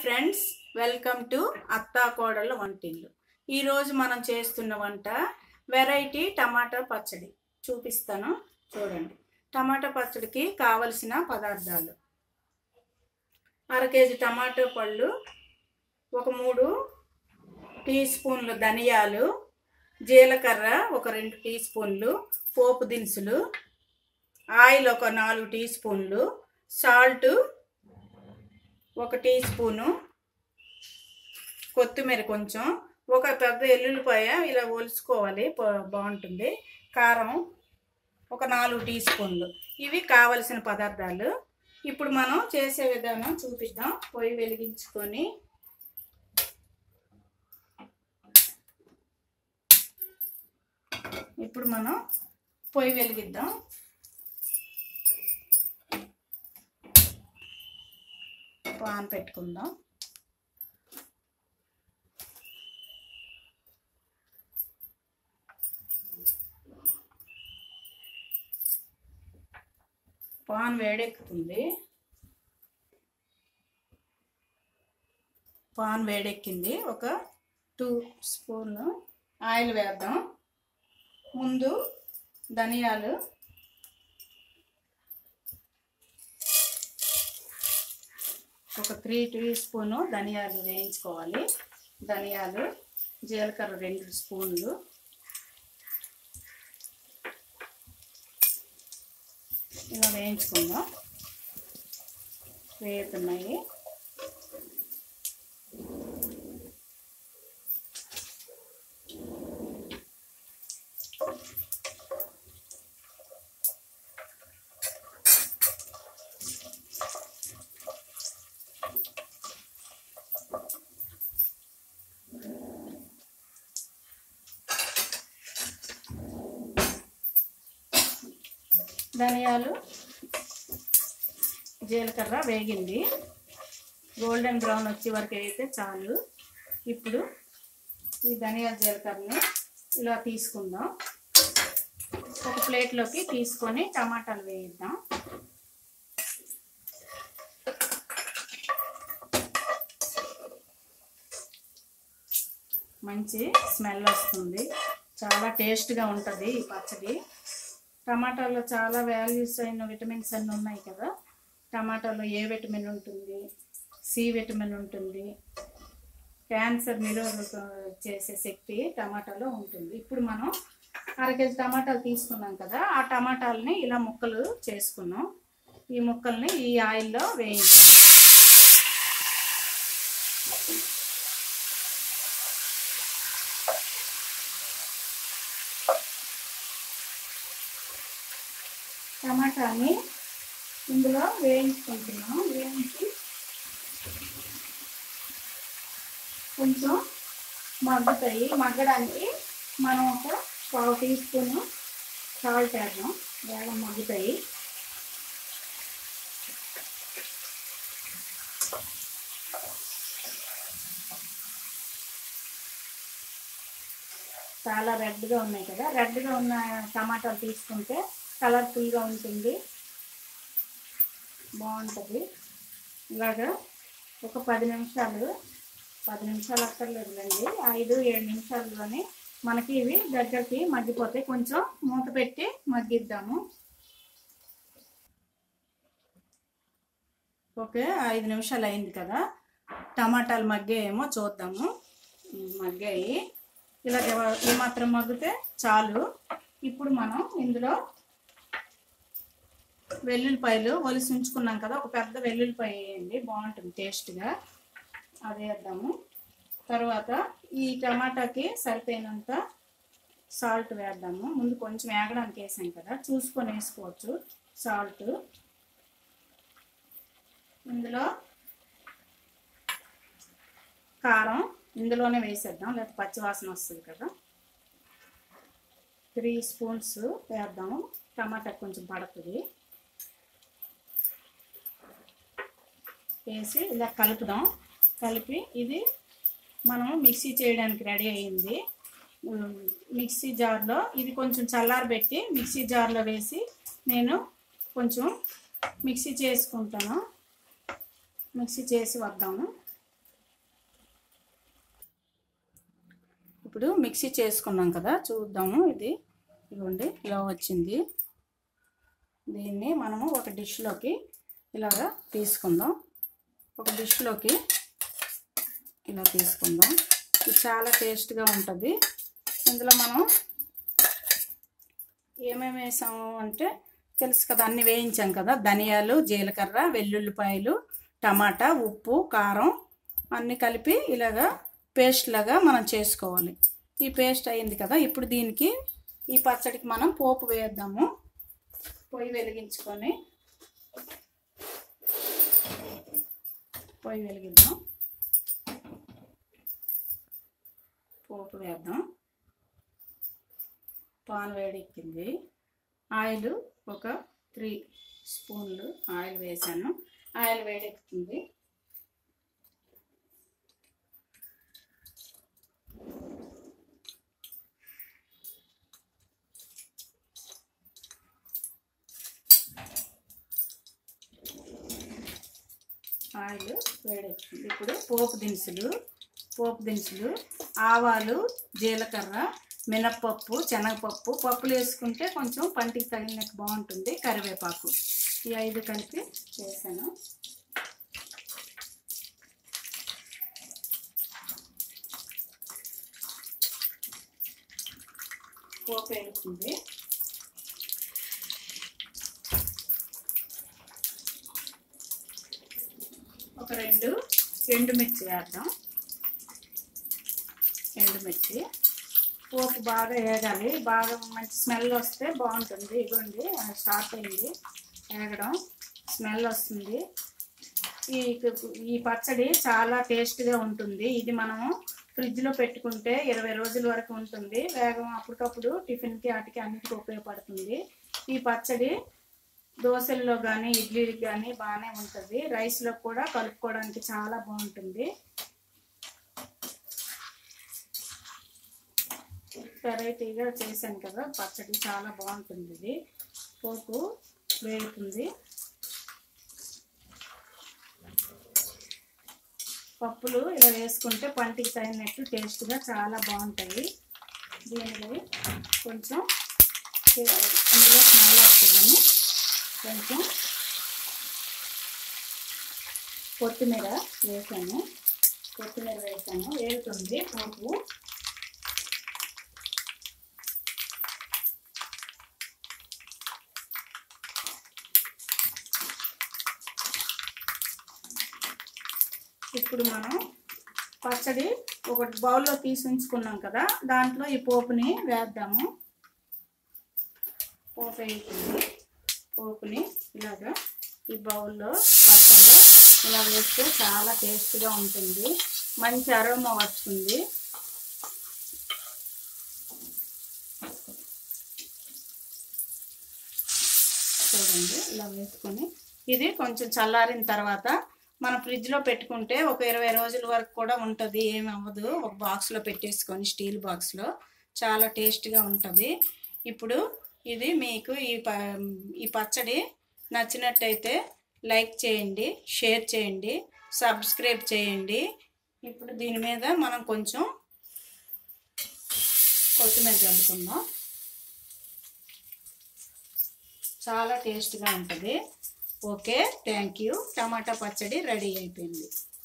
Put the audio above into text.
friends welcome to అత్తా కోడళ్ళ వంటిల్లు ఈరోజు మనం చేస్తున్న వంట వెరైటీ టమాటా పచ్చడి చూపిస్తాను చూడండి టమాటా పచ్చడికి కావలసిన పదార్థాలు అర కేజీ టమాటా పళ్ళు ఒక మూడు టీ స్పూన్లు ధనియాలు జీలకర్ర ఒక రెండు టీ స్పూన్లు పోపు దినుసులు ఆయిల్ ఒక నాలుగు టీ స్పూన్లు సాల్ట్ ఒక టీ స్పూను కొత్తిమీర కొంచెం ఒక పెద్ద ఎల్లుల్లిపాయ ఇలా ఒలుచుకోవాలి బా- బాగుంటుంది కారం ఒక నాలుగు టీ స్పూన్లు ఇవి కావలసిన పదార్థాలు ఇప్పుడు మనం చేసే విధానం చూపిద్దాం పొయ్యి వెలిగించుకొని ఇప్పుడు మనం పొయ్యి వెలిగిద్దాం పాన్ పెట్టుకుందాం పాన్ వేడెక్కుతుంది పాన్ వేడెక్కింది ఒక టూ స్పూన్ ఆయిల్ వేద్దాం ముందు ధనియాలు ఒక త్రీ టీ స్పూను ధనియాలు వేయించుకోవాలి ధనియాలు జీలకర్ర రెండు స్పూన్లు ఇలా వేయించుకుందాం వేగుతున్నాయి ధనియాలు జీలకర్ర వేగింది గోల్డెన్ బ్రౌన్ వచ్చే వరకు అయితే చాలు ఇప్పుడు ఈ ధనియాల జీలకర్రని ఇలా తీసుకుందాం ఒక ప్లేట్లోకి తీసుకొని టమాటాలు వేయిద్దాం మంచి స్మెల్ వస్తుంది చాలా టేస్ట్గా ఉంటుంది ఈ పచ్చడి టమాటాలో చాలా వాల్యూస్ అయిన విటమిన్స్ అన్నీ ఉన్నాయి కదా టమాటాలో ఏ విటమిన్ ఉంటుంది సి విటమిన్ ఉంటుంది క్యాన్సర్ నిరోధక చేసే శక్తి టమాటాలో ఉంటుంది ఇప్పుడు మనం అర కేజీ టమాటాలు తీసుకున్నాం కదా ఆ టమాటాలని ఇలా ముక్కలు చేసుకున్నాం ఈ ముక్కల్ని ఈ ఆయిల్లో వేయించాలి టమాటాని ఇందులో వేయించుకుంటున్నాం వేయించి కొంచెం మగ్గుతాయి మగ్గడానికి మనం ఒక పావు టీ స్పూన్ సాల్ట్ వేద్దాం వేగం మగ్గుతాయి చాలా రెడ్గా ఉన్నాయి కదా రెడ్గా ఉన్న టమాటాలు తీసుకుంటే కలర్ఫుల్గా ఉంటుంది బాగుంటుంది ఇలాగా ఒక పది నిమిషాలు పది నిమిషాలు అక్కర్లేదులేండి ఐదు ఏడు నిమిషాల్లోనే మనకి ఇవి దగ్గరికి మగ్గిపోతాయి కొంచెం మూత పెట్టి మగ్గిద్దాము ఓకే ఐదు నిమిషాలు అయింది కదా టమాటాలు మగ్గాయేమో చూద్దాము ఉమ్, మగ్గాయి ఇలా ఏమాత్రం మగ్గితే చాలు ఇప్పుడు మనం ఇందులో వెల్లుల్లిపాయలు ఒలిసి ఉంచుకున్నాం కదా ఒక పెద్ద వెల్లుల్లిపాయ వేయండి బాగుంటుంది టేస్ట్గా అది వేద్దాము తర్వాత ఈ టమాటాకి సరిపోయినంత సాల్ట్ వేద్దాము ముందు కొంచెం వేగడానికి వేసాం కదా చూసుకొని వేసుకోవచ్చు సాల్ట్ ఇందులో కారం ఇందులోనే వేసేద్దాం లేకపోతే పచ్చివాసన వస్తుంది కదా త్రీ స్పూన్స్ వేద్దాము టమాటా కొంచెం పడుతుంది వేసి ఇలా కలుపుదాం కలిపి ఇది మనం మిక్సీ చేయడానికి రెడీ అయింది ఉమ్, మిక్సీ జార్లో ఇది కొంచెం చల్లారబెట్టి మిక్సీ జార్లో వేసి నేను కొంచెం మిక్సీ చేసుకుంటాను మిక్సీ చేసి వద్దాము ఇప్పుడు మిక్సీ చేసుకున్నాం కదా చూద్దాము ఇది ఇదిగోండి ఇలా వచ్చింది దీన్ని మనము ఒక డిష్లోకి ఇలాగా తీసుకుందాం ఒక డిష్లోకి ఇలా తీసుకుందాం ఇది చాలా టేస్ట్గా ఉంటుంది ఇందులో మనం ఏమేమి వేసాము అంటే తెలుసు కదా అన్ని వేయించాం కదా ధనియాలు జీలకర్ర వెల్లుల్లిపాయలు టమాటా ఉప్పు కారం అన్నీ కలిపి ఇలాగా పేస్ట్ లాగా మనం చేసుకోవాలి ఈ పేస్ట్ అయింది కదా ఇప్పుడు దీనికి ఈ పచ్చడికి మనం పోపు వేద్దాము పొయ్యి వెలిగించుకొని పొయ్యి వెలిగిద్దాం పోపు వేద్దాం పాన్ వేడెక్కింది ఆయిల్ ఒక త్రీ స్పూన్లు ఆయిల్ వేసాను ఆయిల్ వేడెక్కుతుంది ఆయిల్ వేడెక్కింది ఇప్పుడు పోపు దినుసులు పోపు దినుసులు ఆవాలు జీలకర్ర మినప్పప్పు శనగపప్పు పప్పులు వేసుకుంటే కొంచెం పంటికి తగినట్టు బాగుంటుంది కరివేపాకు ఈ ఐదు కలిపి చేశాను పోపు వేస్తుంది ఒక రెండు ఎండుమిర్చి వేద్దాం ఎండుమిర్చి పోపు బాగా వేగాలి బాగా మంచి స్మెల్ వస్తే బాగుంటుంది ఇదిగోండి స్టార్ట్ అయింది వేగడం స్మెల్ వస్తుంది ఈ ఈ పచ్చడి చాలా టేస్ట్గా ఉంటుంది ఇది మనము ఫ్రిడ్జ్లో పెట్టుకుంటే ఇరవై రోజుల వరకు ఉంటుంది వేగం అప్పటికప్పుడు టిఫిన్కి వాటికి అన్నిటికీ ఉపయోగపడుతుంది ఈ పచ్చడి దోశల్లో కానీ ఇడ్లీకి కానీ బాగానే ఉంటుంది రైస్లో కూడా కలుపుకోవడానికి చాలా బాగుంటుంది వెరైటీగా చేశాను కదా పచ్చడి చాలా బాగుంటుంది ఇది పోపు వేగుతుంది పప్పులు ఇలా వేసుకుంటే పంటికి తగినట్టు టేస్ట్గా చాలా బాగుంటాయి దీనిలో కొంచెం ఇందులో స్మెల్ వస్తుందని కొంచెం కొత్తిమీర వేసాను కొత్తిమీర వేసాను వేగుతుంది పోపు ఇప్పుడు మనం పచ్చడి ఒక బౌల్లో తీసి ఉంచుకున్నాం కదా దాంట్లో ఈ పోపుని వేద్దాము పోపు వేస్తుంది పోపుని ఇలాగా ఈ బౌల్లో పచ్చడిలో ఇలా వేస్తే చాలా టేస్ట్గా ఉంటుంది మంచి అరోమా వస్తుంది చూడండి ఇలా వేసుకొని ఇది కొంచెం చల్లారిన తర్వాత మనం ఫ్రిడ్జ్లో పెట్టుకుంటే ఒక ఇరవై రోజుల వరకు కూడా ఉంటుంది ఏమి అవ్వదు ఒక బాక్స్లో పెట్టేసుకొని స్టీల్ బాక్స్లో చాలా టేస్ట్గా ఉంటుంది ఇప్పుడు ఇది మీకు ఈ ప ఈ పచ్చడి నచ్చినట్టయితే లైక్ చేయండి షేర్ చేయండి సబ్స్క్రైబ్ చేయండి ఇప్పుడు దీని మీద మనం కొంచెం కొత్తిమీర చల్లుకుందాం చాలా టేస్ట్గా ఉంటుంది ఓకే థ్యాంక్ యూ టమాటా పచ్చడి రెడీ అయిపోయింది